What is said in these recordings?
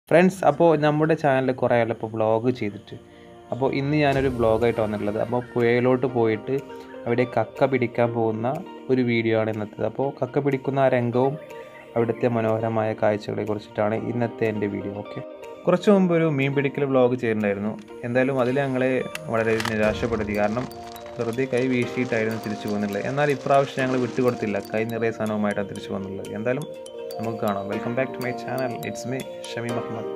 friends അപ്പോൾ നമ്മുടെ ചാനലിൽ കുറേ ആയാലും ഇപ്പോൾ വ്ളോഗ് ചെയ്തിട്ട് അപ്പോൾ ഇന്ന് ഞാനൊരു വ്ളോഗായിട്ട് വന്നിട്ടുള്ളത് അപ്പോൾ പുഴയിലോട്ട് പോയിട്ട് അവിടെ കക്ക പിടിക്കാൻ പോകുന്ന ഒരു വീഡിയോ ആണ് ഇന്നത്തേത് അപ്പോൾ കക്ക പിടിക്കുന്ന ആ രംഗവും അവിടുത്തെ മനോഹരമായ കാഴ്ചകളെ കുറിച്ചിട്ടാണ് ഇന്നത്തെ എൻ്റെ വീഡിയോ ഓക്കെ കുറച്ച് മുമ്പ് ഒരു മീൻ പിടിക്കൽ വ്ളോഗ് ചെയ്തിട്ടുണ്ടായിരുന്നു എന്തായാലും അതിൽ ഞങ്ങളെ വളരെ നിരാശപ്പെടുത്തി കാരണം വെറുതെ കൈ വീശിയിട്ടായിരുന്നു തിരിച്ചു പോകുന്നുള്ളത് എന്നാൽ ഇപ്രാവശ്യം ഞങ്ങൾ വിട്ടുകൊടുത്തില്ല കൈ നിറയെ സാധനവുമായിട്ടാണ് തിരിച്ചു പോകുന്നുള്ളത് എന്തായാലും നമുക്ക് കാണാം welcome back to my channel it's me Shameem Ahmed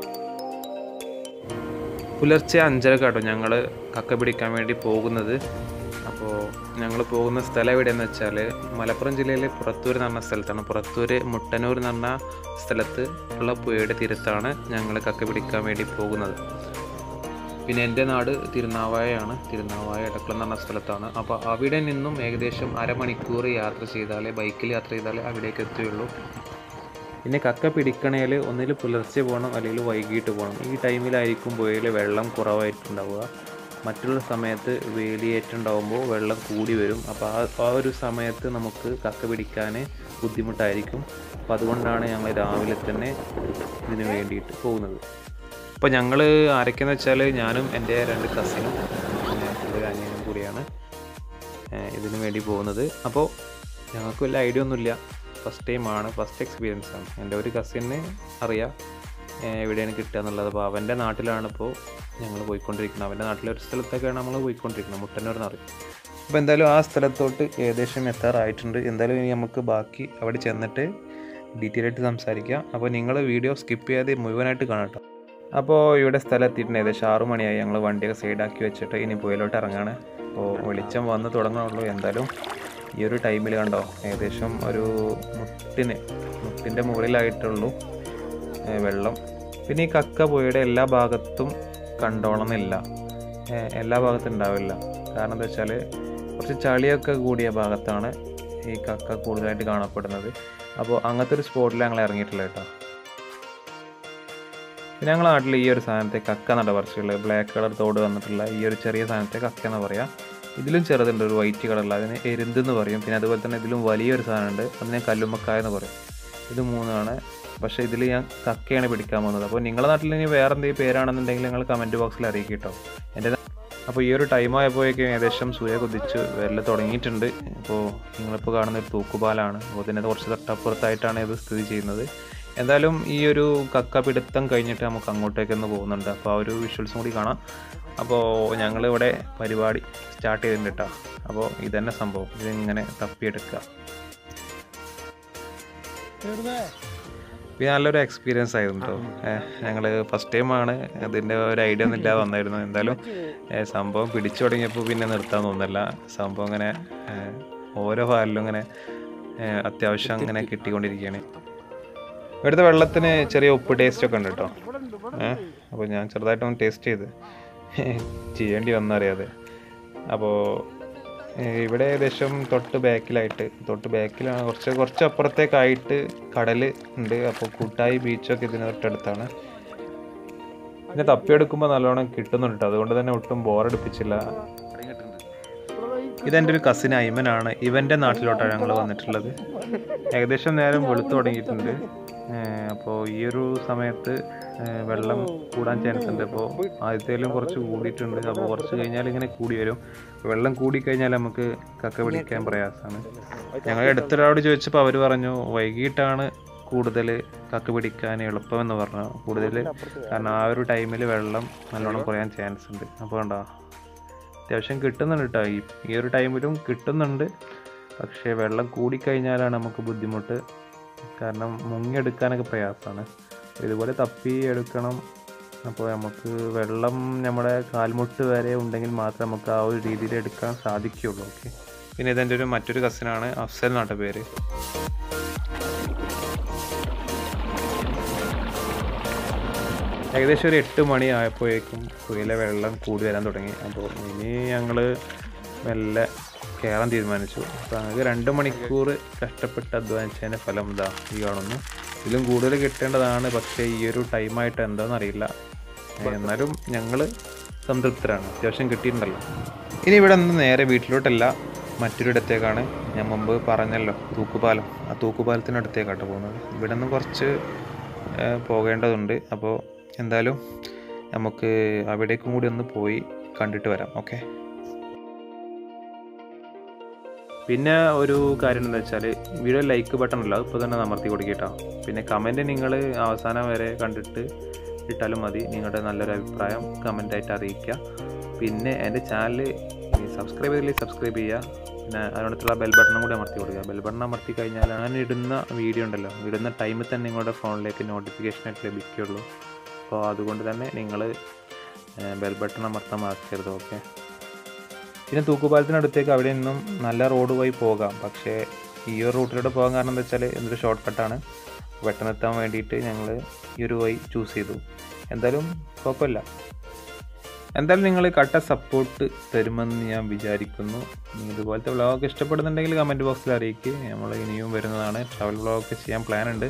പുലർച്ചെ അഞ്ചര കേട്ടോ ഞങ്ങൾ കക്ക പിടിക്കാൻ വേണ്ടി പോകുന്നത് അപ്പോൾ ഞങ്ങൾ പോകുന്ന സ്ഥലം എവിടെയെന്ന് വെച്ചാൽ മലപ്പുറം ജില്ലയിലെ പുറത്തൂർ എന്ന് പറഞ്ഞ സ്ഥലത്താണ് പുറത്തൂർ മുട്ടന്നൂർ എന്ന് പറഞ്ഞ സ്ഥലത്ത് ഉള്ള പുഴയുടെ തീരത്താണ് ഞങ്ങൾ കക്ക പിടിക്കാൻ വേണ്ടി പോകുന്നത് പിന്നെ എൻ്റെ നാട് തിരുനാവായയാണ് തിരുനാവായ എടക്കുളം എന്ന് പറഞ്ഞ സ്ഥലത്താണ് അപ്പോൾ അവിടെ നിന്നും ഏകദേശം അരമണിക്കൂർ യാത്ര ചെയ്താലേ ബൈക്കിൽ യാത്ര ചെയ്താലേ അവിടേക്ക് എത്തുകയുള്ളൂ പിന്നെ കക്ക പിടിക്കണേൽ ഒന്നിൽ പുലർച്ചെ പോകണം അല്ലെങ്കിൽ വൈകിട്ട് പോകണം ഈ ടൈമിലായിരിക്കും പുഴയിൽ വെള്ളം കുറവായിട്ടുണ്ടാവുക മറ്റുള്ള സമയത്ത് വേലിയേറ്റുണ്ടാവുമ്പോൾ വെള്ളം കൂടി വരും അപ്പോൾ ആ ആ ഒരു സമയത്ത് നമുക്ക് കക്ക പിടിക്കാൻ ബുദ്ധിമുട്ടായിരിക്കും അപ്പോൾ അതുകൊണ്ടാണ് ഞങ്ങൾ രാവിലെ തന്നെ ഇതിന് വേണ്ടിയിട്ട് പോകുന്നത് അപ്പോൾ ഞങ്ങൾ ആരൊക്കെയെന്ന് വെച്ചാൽ ഞാനും എൻ്റെ രണ്ട് കസിനും പിന്നെ ഒരു അനിയനും കൂടിയാണ് ഏഹ് ഇതിന് വേണ്ടി പോകുന്നത് അപ്പോൾ ഞങ്ങൾക്ക് വലിയ ഐഡിയ ഒന്നുമില്ല ഫസ്റ്റ് ടൈമാണ് ഫസ്റ്റ് എക്സ്പീരിയൻസ് ആണ് എൻ്റെ ഒരു കസിന് അറിയാം ഏഹ് എവിടെയാണ് കിട്ടുക എന്നുള്ളത് അപ്പോൾ അവൻ്റെ നാട്ടിലാണ് ഇപ്പോൾ ഞങ്ങൾ പോയിക്കൊണ്ടിരിക്കുന്നത് അവൻ്റെ നാട്ടിലെ ഒരു സ്ഥലത്തൊക്കെയാണ് നമ്മൾ പോയിക്കൊണ്ടിരിക്കുന്നത് മുട്ടന്നൂർ എന്ന് പറയും അപ്പോൾ എന്തായാലും ആ സ്ഥലത്തോട്ട് ഏകദേശം എത്താറായിട്ടുണ്ട് എന്തായാലും ഇനി നമുക്ക് ബാക്കി അവിടെ ചെന്നിട്ട് ഡീറ്റെയിൽ ആയിട്ട് സംസാരിക്കാം അപ്പോൾ നിങ്ങൾ വീഡിയോ സ്കിപ്പ് ചെയ്യാതെ മുഴുവനായിട്ട് കാണട്ടോ അപ്പോൾ ഇവിടെ സ്ഥലം എത്തിയിട്ടുണ്ട് ഏകദേശം ആറു മണിയായി ഞങ്ങൾ വണ്ടിയൊക്കെ സൈഡാക്കി വെച്ചിട്ട് ഇനി പുയലോട്ട് ഇറങ്ങാണ് അപ്പോൾ വെളിച്ചം വന്ന് തുടങ്ങണുള്ളൂ എന്തായാലും ഈ ഒരു ടൈമിൽ കണ്ടോ ഏകദേശം ഒരു മുട്ടിന് മുട്ടിൻ്റെ മുകളിലായിട്ടുള്ളൂ ഏ, വെള്ളം പിന്നെ ഈ കക്ക പുഴയുടെ എല്ലാ ഭാഗത്തും കണ്ടോളന്നില്ല ഏ, എല്ലാ ഭാഗത്തും ഉണ്ടാവില്ല കാരണം എന്താ വെച്ചാൽ കുറച്ച് ചളിയൊക്കെ കൂടിയ ഭാഗത്താണ് ഈ കക്ക കൂടുതലായിട്ട് കാണപ്പെടുന്നത് അപ്പോൾ അങ്ങനത്തെ ഒരു സ്പോട്ടിൽ ഞങ്ങൾ ഇറങ്ങിയിട്ടുള്ളത് കേട്ടോ പിന്നെ ഞങ്ങളുടെ നാട്ടിൽ ഈ ഒരു സാധനത്തെ കക്ക നട പറിച്ചുള്ളത് ബ്ലാക്ക് കളർ തോട് വന്നിട്ടുള്ള ഈ ഒരു ചെറിയ സാധനത്തെ കക്ക എന്ന് പറയാം ഇതിലും ചെറുതുണ്ട് ഒരു വൈറ്റ് കളറിൽ അതിന് എരുന്ത് എന്ന് പറയും പിന്നെ അതുപോലെ തന്നെ ഇതിലും വലിയൊരു സാധനമുണ്ട് അതിനെ കല്ലുമ്മക്കായ എന്ന് പറയും ഇത് മൂന്നാണ് പക്ഷേ ഇതിൽ ഞാൻ കക്കയാണ് പിടിക്കാൻ പോകുന്നത് അപ്പോൾ നിങ്ങളുടെ നാട്ടിൽ ഇനി വേറെ എന്തെങ്കിലും പേരാണെന്നുണ്ടെങ്കിൽ നിങ്ങൾ കമൻറ്റ് ബോക്സിൽ അറിയിക്കും കേട്ടോ എൻ്റെ അപ്പോൾ ഈ ഒരു ടൈം ആയപ്പോഴേക്കും ഏകദേശം സൂര്യ കുതിച്ച് വരൽ തുടങ്ങിയിട്ടുണ്ട് അപ്പോൾ നിങ്ങളിപ്പോൾ കാണുന്ന ഒരു തൂക്കുപാലാണ് അപ്പോൾ ഇതിൻ്റെ കുറച്ച് തൊട്ടപ്പുറത്തായിട്ടാണ് ഇത് സ്ഥിതി ചെയ്യുന്നത് എന്തായാലും ഈ ഒരു കക്ക പിടുത്തം കഴിഞ്ഞിട്ട് നമുക്ക് അങ്ങോട്ടേക്കൊന്ന് പോകുന്നുണ്ട് അപ്പോൾ ആ ഒരു വിഷ്വൽസും കൂടി കാണാം അപ്പോൾ ഞങ്ങളിവിടെ പരിപാടി സ്റ്റാർട്ട് ചെയ്തിട്ടുണ്ട് കേട്ടോ അപ്പോൾ ഇതന്നെ സംഭവം ഇതിങ്ങനെ തപ്പിയെടുക്കുക പിന്നെ നല്ലൊരു എക്സ്പീരിയൻസ് ആയിരുന്നു കേട്ടോ ഞങ്ങൾ ഫസ്റ്റ് ടൈമാണ് അതിൻ്റെ ഒരു ഐഡിയ ഒന്നും ഇല്ലാതെ വന്നായിരുന്നു എന്തായാലും ഏ, സംഭവം പിടിച്ചു തുടങ്ങിയപ്പോൾ പിന്നെ നിർത്താൻ തോന്നുന്നില്ല സംഭവം ഇങ്ങനെ ഏ, ഓരോ ഫാലിലും ഇങ്ങനെ ഏ, അത്യാവശ്യം ഇങ്ങനെ കിട്ടിക്കൊണ്ടിരിക്കുകയാണ് ഇവിടുത്തെ വെള്ളത്തിന് ചെറിയ ഉപ്പ് ടേസ്റ്റ് ഒക്കെ ഉണ്ട് കേട്ടോ ഏഹ് അപ്പോൾ ഞാൻ ചെറുതായിട്ടൊന്ന് ടേസ്റ്റ് ചെയ്ത് ചെയ്യേണ്ടി വന്നറിയാതെ അപ്പോൾ ഇവിടെ ഏകദേശം തൊട്ട് ബാക്കിലായിട്ട് തൊട്ട് ബാക്കിലാണ് കുറച്ച് കുറച്ച് അപ്പുറത്തേക്കായിട്ട് കടൽ ഉണ്ട് അപ്പോൾ കൂട്ടായി ബീച്ചൊക്കെ ഇതിന് തൊട്ടടുത്താണ് പിന്നെ തപ്പിയെടുക്കുമ്പോൾ നല്ലോണം കിട്ടുന്നുണ്ട് കേട്ടോ അതുകൊണ്ട് തന്നെ ഒട്ടും ബോറടിപ്പിച്ചില്ല ഇതെൻ്റെ ഒരു കസിൻ ഐമനാണ് ഇവൻ്റെ നാട്ടിലോട്ടാണ് ഞങ്ങൾ വന്നിട്ടുള്ളത് ഏകദേശം നേരം വെളുത്തു തുടങ്ങിയിട്ടുണ്ട് അപ്പോൾ ഈ ഒരു സമയത്ത് ഏഹ് വെള്ളം കൂടാൻ ചാൻസ് ഉണ്ട് അപ്പോൾ ആദ്യത്തേലും കുറച്ച് കൂടിയിട്ടുണ്ട് അപ്പോൾ കുറച്ച് കഴിഞ്ഞാൽ ഇങ്ങനെ കൂടി വരും വെള്ളം കൂടി കഴിഞ്ഞാൽ നമുക്ക് കക്ക പിടിക്കാൻ പ്രയാസമാണ് ഞങ്ങൾ അടുത്തൊരാളോട് ചോദിച്ചപ്പോൾ അവർ പറഞ്ഞു വൈകിട്ടാണ് കൂടുതൽ കക്ക പിടിക്കാൻ എളുപ്പമെന്ന് പറഞ്ഞു കൂടുതൽ കാരണം ആ ഒരു ടൈമിൽ വെള്ളം നല്ലോണം കുറയാൻ ചാൻസ് ഉണ്ട് അപ്പോൾ കണ്ടോ അത്യാവശ്യം കിട്ടുന്നുണ്ട് കേട്ടോ ഈ ഈ ഒരു ടൈമിലും കിട്ടുന്നുണ്ട് പക്ഷേ വെള്ളം കൂടിക്കഴിഞ്ഞാലാണ് നമുക്ക് ബുദ്ധിമുട്ട് കാരണം മുങ്ങിയെടുക്കാനൊക്കെ പ്രയാസമാണ് ഇതുപോലെ തപ്പി എടുക്കണം അപ്പോൾ നമുക്ക് വെള്ളം നമ്മുടെ കാൽമുട്ട് വരെ ഉണ്ടെങ്കിൽ മാത്രമേ നമുക്ക് ആ ഒരു രീതിയിൽ എടുക്കാൻ സാധിക്കുകയുള്ളൂ ഓക്കെ പിന്നെ ഇതെൻ്റെ ഒരു മറ്റൊരു കസിനാണ് അഫ്സൽ എന്നാട്ട പേര് ഏകദേശം ഒരു എട്ട് മണി ആയപ്പോഴേക്കും പുഴയിലെ വെള്ളം കൂടി വരാൻ തുടങ്ങി അപ്പോൾ ഇനി ഞങ്ങൾ മെല്ലെ കയറാൻ തീരുമാനിച്ചു അപ്പോൾ ഞങ്ങൾക്ക് രണ്ട് മണിക്കൂർ കഷ്ടപ്പെട്ട് അധ്വാനിച്ചതിൻ്റെ ഫലം ഇതാ ഈ കാണുന്നു ഇതിലും കൂടുതൽ കിട്ടേണ്ടതാണ് പക്ഷേ ഈ ഒരു ടൈമായിട്ട് എന്താണെന്ന് അറിയില്ല എന്നാലും ഞങ്ങൾ സംതൃപ്തരാണ് അത്യാവശ്യം കിട്ടിയിട്ടുണ്ടല്ലോ ഇനി ഇവിടെ നിന്ന് നേരെ വീട്ടിലോട്ടല്ല മറ്റൊരിടത്തേക്കാണ് ഞാൻ മുമ്പ് പറഞ്ഞല്ലോ തൂക്കുപാലം ആ തൂക്കുപാലത്തിനടുത്തേക്കാട്ടോ പോകുന്നത് ഇവിടെ നിന്ന് കുറച്ച് ഏഹ്, പോകേണ്ടതുണ്ട് അപ്പോൾ എന്തായാലും നമുക്ക് അവിടേക്കും കൂടി ഒന്ന് പോയി കണ്ടിട്ട് വരാം ഓക്കെ പിന്നെ ഒരു കാര്യം എന്താ വെച്ചാൽ വീഡിയോ ലൈക്ക് ബട്ടൺ ഉള്ള ഇപ്പോൾ തന്നെ അമർത്തി കൊടുക്കട്ടോ പിന്നെ കമൻറ്റ് നിങ്ങൾ അവസാനം വരെ കണ്ടിട്ട് ഇട്ടാലും മതി നിങ്ങളുടെ നല്ലൊരു അഭിപ്രായം കമൻ്റായിട്ട് അറിയിക്കുക പിന്നെ എൻ്റെ ചാനൽ സബ്സ്ക്രൈബ് ചെയ്തില്ലെങ്കിൽ സബ്സ്ക്രൈബ് ചെയ്യുക പിന്നെ അതിനടുത്തുള്ള ബെൽ ബട്ടണും കൂടി അമർത്തി കൊടുക്കുക ബെൽ ബട്ടൺ അമർത്തി കഴിഞ്ഞാൽ ഞാൻ ഇടുന്ന വീഡിയോ ഉണ്ടല്ലോ ഇടുന്ന ടൈമിൽ തന്നെ നിങ്ങളുടെ ഫോണിലേക്ക് നോട്ടിഫിക്കേഷനായിട്ട് ലഭിക്കുകയുള്ളൂ അപ്പോൾ അതുകൊണ്ട് തന്നെ നിങ്ങൾ ബെൽ ബട്ടൺ അമർത്താൻ മറക്കരുത് ഓക്കെ പിന്നെ തൂക്കുപാലത്തിനടുത്തേക്ക് അവിടെ നിന്നും നല്ല റോഡ് വഴി പോകാം പക്ഷേ ഈ ഒരു റൂട്ടിലൂടെ പോകാൻ കാരണം എന്താ വെച്ചാൽ എന്തൊരു ഷോർട്ട് കട്ടാണ് പെട്ടെന്ന് എത്താൻ വേണ്ടിയിട്ട് ഞങ്ങൾ ഈ ഒരു വഴി ചൂസ് ചെയ്തു എന്തായാലും കുഴപ്പമില്ല എന്തായാലും നിങ്ങൾ കട്ട സപ്പോർട്ട് തരുമെന്ന് ഞാൻ വിചാരിക്കുന്നു നിങ്ങൾ ഇതുപോലത്തെ വ്ളോഗ് ഇഷ്ടപ്പെടുന്നുണ്ടെങ്കിൽ കമൻറ്റ് ബോക്സിൽ അറിയിക്കുക നമ്മൾ ഇനിയും വരുന്നതാണ് ട്രാവൽ വ്ളോഗ് ചെയ്യാൻ പ്ലാൻ ഉണ്ട്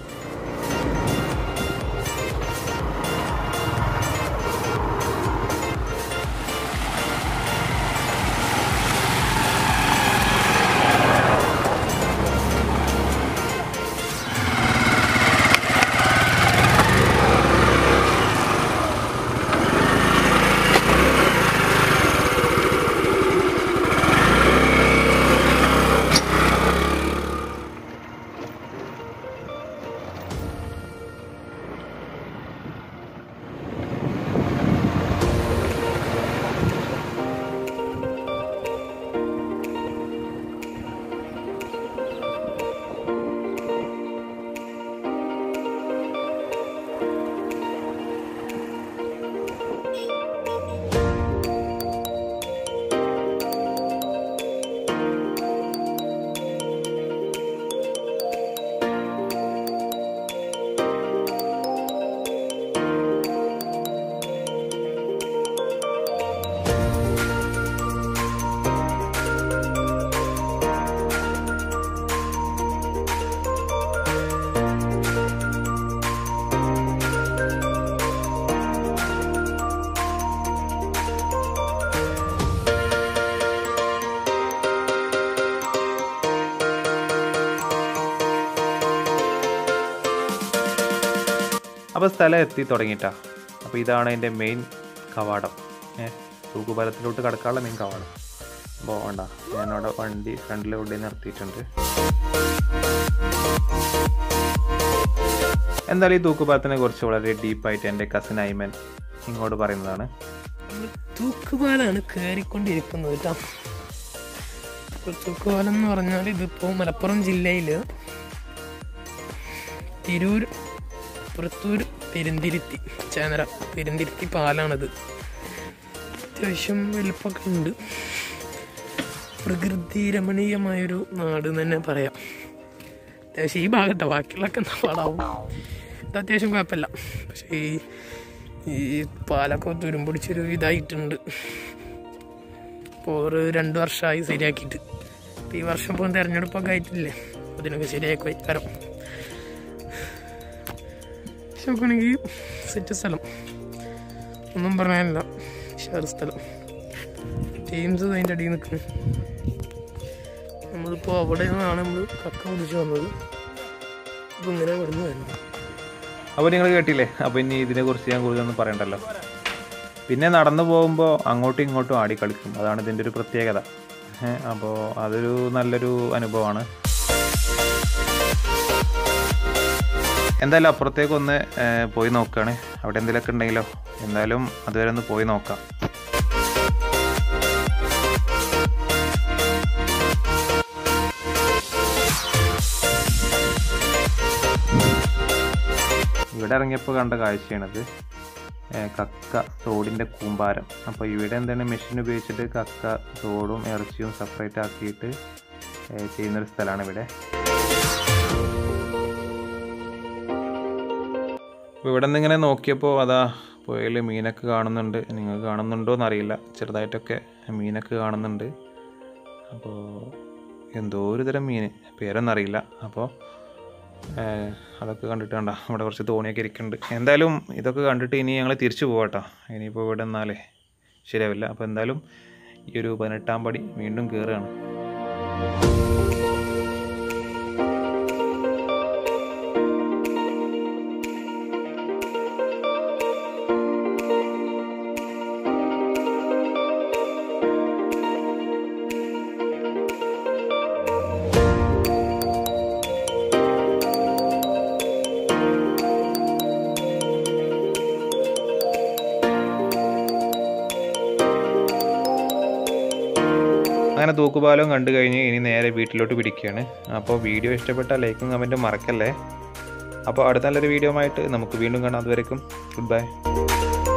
അപ്പോൾ സ്ഥലം എത്തി തുടങ്ങിയിട്ടാ അപ്പോൾ ഇതാണ് എൻ്റെ മെയിൻ കവാടം ഏ തൂക്കുപാലത്തിലോട്ട് കടക്കാനുള്ള മെയിൻ കവാടം അപ്പോൾ വേണ്ട ഞാനവിടെ വണ്ടി ഫ്രണ്ടിൽ ഇവിടെ നിർത്തിയിട്ടുണ്ട് എന്തായാലും ഈ തൂക്കുപാലത്തിനെ കുറിച്ച് വളരെ ഡീപ്പായിട്ട് എൻ്റെ കസിൻ ഐമൻ ഇങ്ങോട്ട് പറയുന്നതാണ് തൂക്കുപാലാണ് കയറിക്കൊണ്ടിരിക്കുന്നത് കേട്ടോ ഇപ്പോൾ തൂക്കുപാലം എന്ന് പറഞ്ഞാൽ ഇതിപ്പോൾ മലപ്പുറം ജില്ലയിൽ തിരൂർ പുറത്തൂർ പെരുന്തിരുത്തി ചേനര പെരുന്തിരുത്തി പാലാണിത് അത്യാവശ്യം വലുപ്പമൊക്കെ ഉണ്ട് പ്രകൃതി രമണീയമായൊരു നാട് എന്ന് തന്നെ പറയാം അത്യാവശ്യം ഈ ഭാഗത്തെ ബാക്കിയുള്ളൊക്കെ എന്താ പാടാവും ഇത് അത്യാവശ്യം കുഴപ്പമില്ല പക്ഷേ ഈ ഈ പാലൊക്കെ തുരുമ്പൊടിച്ചൊരു ഇതായിട്ടുണ്ട് ഇപ്പോൾ ഒരു രണ്ട് വർഷമായി ശരിയാക്കിയിട്ട് ഇപ്പം ഈ വർഷം ഇപ്പോൾ തിരഞ്ഞെടുപ്പൊക്കെ ആയിട്ടില്ലേ അതിനൊക്കെ ശരിയാക്കി വയ്ക്കാരം പക്ഷെ നോക്കുകയാണെങ്കിൽ സെറ്റ് സ്ഥലം ഒന്നും പറയാനില്ല ഷെയർ സ്ഥലം ടീംസ് അതിൻ്റെ അടിയിൽ നിൽക്കുന്നു നമ്മളിപ്പോൾ അവിടെ നിന്നാണ് നമ്മൾ കക്ക പിടിച്ച് വന്നത് അപ്പോൾ ഇങ്ങനെ ഇവിടുന്ന് വരുന്നത് അപ്പോൾ നിങ്ങൾ കേട്ടില്ലേ അപ്പോൾ ഇനി ഇതിനെക്കുറിച്ച് ഞാൻ കൂടുതലൊന്നും പറയണ്ടല്ലോ പിന്നെ നടന്നു പോകുമ്പോൾ അങ്ങോട്ടും ഇങ്ങോട്ടും ആടി കളിക്കും അതാണ് ഇതിൻ്റെ ഒരു പ്രത്യേകത ഏഹ് അപ്പോൾ അതൊരു നല്ലൊരു അനുഭവമാണ് എന്തായാലും അപ്പുറത്തേക്ക് ഒന്ന് ഏഹ്, പോയി നോക്കുകയാണ് അവിടെ എന്തെങ്കിലുമൊക്കെ ഉണ്ടെങ്കിലോ എന്തായാലും അതുവരെ ഒന്ന് പോയി നോക്കാം ഇവിടെ ഇറങ്ങിയപ്പോൾ കണ്ട കാഴ്ചയാണിത് ഏഹ് കക്ക തോടിൻ്റെ കൂമ്പാരം അപ്പോൾ ഇവിടെ എന്താണ് മെഷീൻ ഉപയോഗിച്ചിട്ട് കക്ക തോടും ഇറച്ചിയും സെപ്പറേറ്റ് ആക്കിയിട്ട് ഏഹ് ചെയ്യുന്നൊരു സ്ഥലമാണ് ഇവിടെ അപ്പോൾ ഇവിടെ നിന്ന് ഇങ്ങനെ നോക്കിയപ്പോൾ അതാ പുഴയിൽ മീനൊക്കെ കാണുന്നുണ്ട് നിങ്ങൾക്ക് കാണുന്നുണ്ടോ എന്നറിയില്ല ചെറുതായിട്ടൊക്കെ മീനൊക്കെ കാണുന്നുണ്ട് അപ്പോൾ എന്തോ ഒരു തരം മീൻ പേരൊന്നും അറിയില്ല അപ്പോൾ ഏഹ് അതൊക്കെ കണ്ടിട്ട് കണ്ട ഇവിടെ കുറച്ച് തോണിയൊക്കെ ഇരിക്കുന്നുണ്ട് എന്തായാലും ഇതൊക്കെ കണ്ടിട്ട് ഇനി ഞങ്ങൾ തിരിച്ചു പോകട്ടോ ഇനിയിപ്പോൾ ഇവിടെ നിന്നാലേ ശരിയാവില്ല അപ്പോൾ എന്തായാലും ഈ ഒരു പതിനെട്ടാം പടി വീണ്ടും കയറുകയാണ് അങ്ങനെ തൂക്കുപാലവും കണ്ടു കഴിഞ്ഞ് ഇനി നേരെ വീട്ടിലോട്ട് പിടിക്കുകയാണ് അപ്പോൾ വീഡിയോ ഇഷ്ടപ്പെട്ടാൽ ലൈക്കും കമൻറ്റും മറക്കല്ലേ അപ്പോൾ അടുത്ത നല്ലൊരു വീഡിയോ ആയിട്ട് നമുക്ക് വീണ്ടും കാണാം അതുവരെക്കും ഗുഡ് ബൈ